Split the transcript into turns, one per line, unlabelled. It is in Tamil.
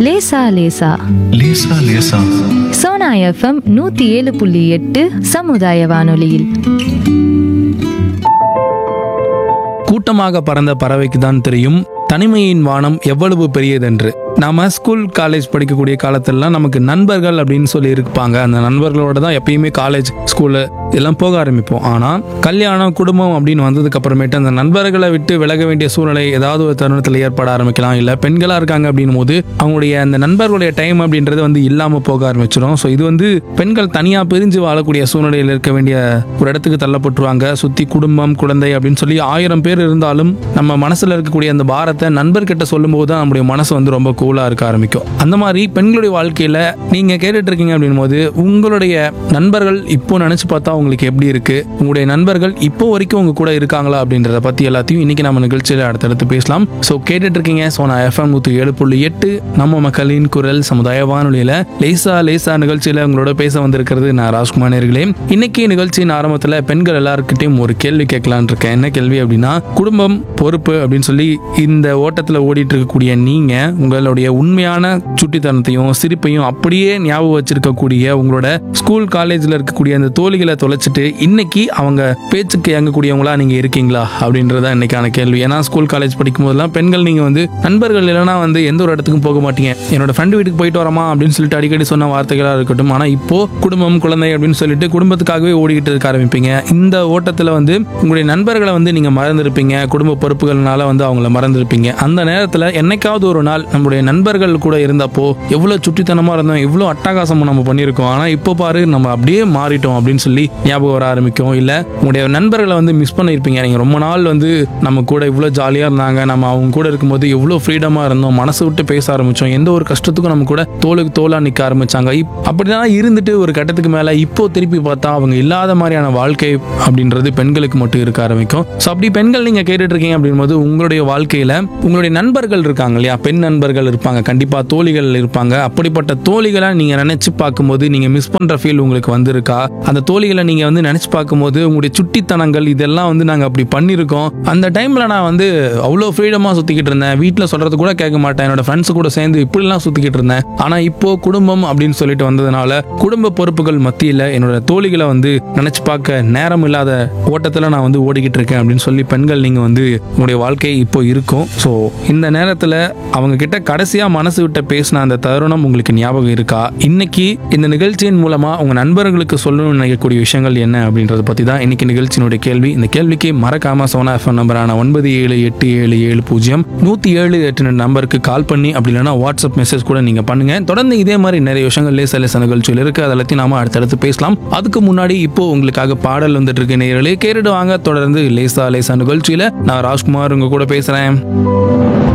லேசா லேசா
லேசா லேசா
சோனா எஃப்எம் நூத்தி ஏழு புள்ளி எட்டு சமுதாய வானொலியில்
கூட்டமாக பறந்த பறவைக்கு தான் தெரியும் தனிமையின் வானம் எவ்வளவு பெரியதென்று நாம ஸ்கூல் காலேஜ் படிக்கக்கூடிய காலத்திலலாம் நமக்கு நண்பர்கள் அப்படின்னு சொல்லி இருப்பாங்க அந்த நண்பர்களோட தான் எப்பயுமே காலேஜ் ஸ்கூலு எல்லாம் போக ஆரம்பிப்போம் ஆனால் கல்யாணம் குடும்பம் அப்படின்னு வந்ததுக்கு அப்புறமேட்டு அந்த நண்பர்களை விட்டு விலக வேண்டிய சூழ்நிலை ஏதாவது ஒரு தருணத்தில் ஏற்பட ஆரம்பிக்கலாம் இல்லை பெண்களாக இருக்காங்க அப்படின்னும் போது அவங்களுடைய அந்த நண்பர்களுடைய டைம் அப்படின்றது வந்து இல்லாமல் போக ஆரம்பிச்சிடும் ஸோ இது வந்து பெண்கள் தனியாக பிரிஞ்சு வாழக்கூடிய சூழ்நிலையில் இருக்க வேண்டிய ஒரு இடத்துக்கு தள்ளப்பட்டுருவாங்க சுற்றி குடும்பம் குழந்தை அப்படின்னு சொல்லி ஆயிரம் பேர் இருந்தாலும் நம்ம மனசில் இருக்கக்கூடிய அந்த பாரத்தை நண்பர்கிட்ட சொல்லும்போது தான் நம்முடைய மனசு வந்து ரொம்ப கூலாக இருக்க ஆரம்பிக்கும் அந்த மாதிரி பெண்களுடைய வாழ்க்கையில் நீங்கள் கேட்டுட்டு இருக்கீங்க அப்படின் போது உங்களுடைய நண்பர்கள் இப்போ நினச்சி பார்த்தா உங்களுக்கு எப்படி இருக்கு உங்களுடைய நண்பர்கள் இப்போ வரைக்கும் உங்க கூட இருக்காங்களா அப்படின்றத பற்றி எல்லாத்தையும் இன்னைக்கு நம்ம நிகழ்ச்சியில் அடுத்தடுத்து பேசலாம் ஸோ கேட்டுட்டு இருக்கீங்க ஸோ நான் எஃப்எம் நூற்றி ஏழு புள்ளி எட்டு நம்ம மக்களின் குரல் சமுதாய வானொலியில் லேசா லேசா நிகழ்ச்சியில் உங்களோட பேச வந்திருக்கிறது நான் ராஜ்குமார் நேர்களே இன்னைக்கு நிகழ்ச்சியின் ஆரம்பத்தில் பெண்கள் எல்லாருக்கிட்டையும் ஒரு கேள்வி கேட்கலான் இருக்கேன் என்ன கேள்வி அப்படின்னா குடும்பம் பொறுப்பு அப்படின்னு சொல்லி இந்த ஓட்டத்தில் ஓடிட்டு இருக்கக்கூடிய நீங்க உங்களுடைய உண்மையான சுட்டித்தனத்தையும் சிரிப்பையும் அப்படியே ஞாபகம் வச்சிருக்கக்கூடிய உங்களோட ஸ்கூல் காலேஜில் இருக்கக்கூடிய அந்த தோழிகளை தொலைச்சிட்டு இன்னைக்கு அவங்க பேச்சுக்கு இயங்கக்கூடியவங்களா நீங்க இருக்கீங்களா அப்படின்றத இன்னைக்கான கேள்வி ஏன்னா ஸ்கூல் காலேஜ் படிக்கும் போதெல்லாம் பெண்கள் நீங்க வந்து நண்பர்கள் இல்லைன்னா வந்து எந்த ஒரு இடத்துக்கும் போக மாட்டீங்க என்னோட ஃப்ரெண்டு வீட்டுக்கு போயிட்டு வரமா அப்படின்னு சொல்லிட்டு அடிக்கடி சொன்ன வார்த்தைகளா இருக்கட்டும் ஆனா இப்போ குடும்பம் குழந்தை அப்படின்னு சொல்லிட்டு குடும்பத்துக்காகவே ஓடிக்கிட்டு இருக்க ஆரம்பிப்பீங்க இந்த ஓட்டத்துல வந்து உங்களுடைய நண்பர்களை வந்து நீங்க மறந்துருப்பீங்க குடும்ப பொறுப்புகள்னால வந்து அவங்கள மறந்துருப்பீங்க அந்த நேரத்துல என்னைக்காவது ஒரு நாள் நம்முடைய நண்பர்கள் கூட இருந்தப்போ எவ்வளவு சுட்டித்தனமா இருந்தோம் எவ்வளவு அட்டகாசமும் நம்ம பண்ணியிருக்கோம் ஆனா இப்போ பாரு நம்ம அப்படியே மாறிட்டோம் அப்படின்னு சொல்லி ஞாபகம் வர ஆரம்பிக்கும் இல்ல உங்களுடைய நண்பர்களை வந்து மிஸ் பண்ணியிருப்பீங்க நீங்க ரொம்ப நாள் வந்து நம்ம கூட இவ்வளவு ஜாலியா இருந்தாங்க நம்ம அவங்க கூட இருக்கும்போது எவ்வளவு ஃப்ரீடமா இருந்தோம் மனசு விட்டு பேச ஆரம்பிச்சோம் எந்த ஒரு கஷ்டத்துக்கும் நம்ம கூட தோளுக்கு தோலா நிக்க ஆரம்பிச்சாங்க இப்- அப்படிதான் இருந்துட்டு ஒரு கட்டத்துக்கு மேல இப்போ திருப்பி பார்த்தா அவங்க இல்லாத மாதிரியான வாழ்க்கை அப்படின்றது பெண்களுக்கு மட்டும் இருக்க ஆரம்பிக்கும் ஸோ அப்படி பெண்கள் நீங்க கேட்டுட்டு இருக்கீங்க அப்படின்போது உங்களுடைய வாழ்க்கையில உங்களுடைய நண்பர்கள் இருக்காங்க இல்லையா பெண் நண்பர்கள் இருப்பாங்க கண்டிப்பா தோழிகள் இருப்பாங்க அப்படிப்பட்ட தோழிகளை நீங்க நினைச்சு பார்க்கும்போது நீங்க மிஸ் பண்ற ஃபீல் உங்களுக்கு வந்திருக்கா அந்த தோழிகளை நீங்க வந்து நினைச்சு பார்க்கும்போது உங்களுடைய சுட்டித்தனங்கள் இதெல்லாம் வந்து நாங்க அப்படி பண்ணியிருக்கோம் அந்த டைம்ல நான் வந்து அவ்வளோ ஃப்ரீடமா சுத்திக்கிட்டு இருந்தேன் வீட்டில் சொல்றது கூட கேட்க மாட்டேன் என்னோட ஃப்ரெண்ட்ஸ் கூட சேர்ந்து இப்படிலாம் சுத்திக்கிட்டு இருந்தேன் ஆனா இப்போ குடும்பம் அப்படின்னு சொல்லிட்டு வந்ததுனால குடும்ப பொறுப்புகள் மத்தியில் என்னோட தோழிகளை வந்து நினைச்சு பார்க்க நேரம் இல்லாத ஓட்டத்தில் நான் வந்து ஓடிக்கிட்டு இருக்கேன் அப்படின்னு சொல்லி பெண்கள் நீங்க வந்து உங்களுடைய வாழ்க்கை இப்போ இருக்கும் ஸோ இந்த நேரத்தில் அவங்க கிட்ட கடைசியா மனசு விட்ட பேசின அந்த தருணம் உங்களுக்கு ஞாபகம் இருக்கா இன்னைக்கு இந்த நிகழ்ச்சியின் மூலமா உங்க நண்பர்களுக்கு சொல்லணும்னு நினைக்கக்கூடிய விஷயங்கள் என்ன அப்படின்றத பத்தி தான் இன்னைக்கு நிகழ்ச்சியினுடைய கேள்வி இந்த கேள்விக்கு மறக்காம சோனா எஃப்எம் நம்பரான ஒன்பது ஏழு எட்டு ஏழு ஏழு பூஜ்ஜியம் நூத்தி ஏழு எட்டு நம்பருக்கு கால் பண்ணி அப்படி இல்லைன்னா வாட்ஸ்அப் மெசேஜ் கூட நீங்க பண்ணுங்க தொடர்ந்து இதே மாதிரி நிறைய விஷயங்கள் லேச லேச நிகழ்ச்சியில் இருக்கு அதை எல்லாத்தையும் நாம அடுத்தடுத்து பேசலாம் அதுக்கு முன்னாடி இப்போ உங்களுக்காக பாடல் வந்துட்டு இருக்கு நேயர்களே கேட்டுட்டு வாங்க தொடர்ந்து லேசா லேசா நிகழ்ச்சியில நான் ராஜ்குமார் உங்க கூட பேசுறேன்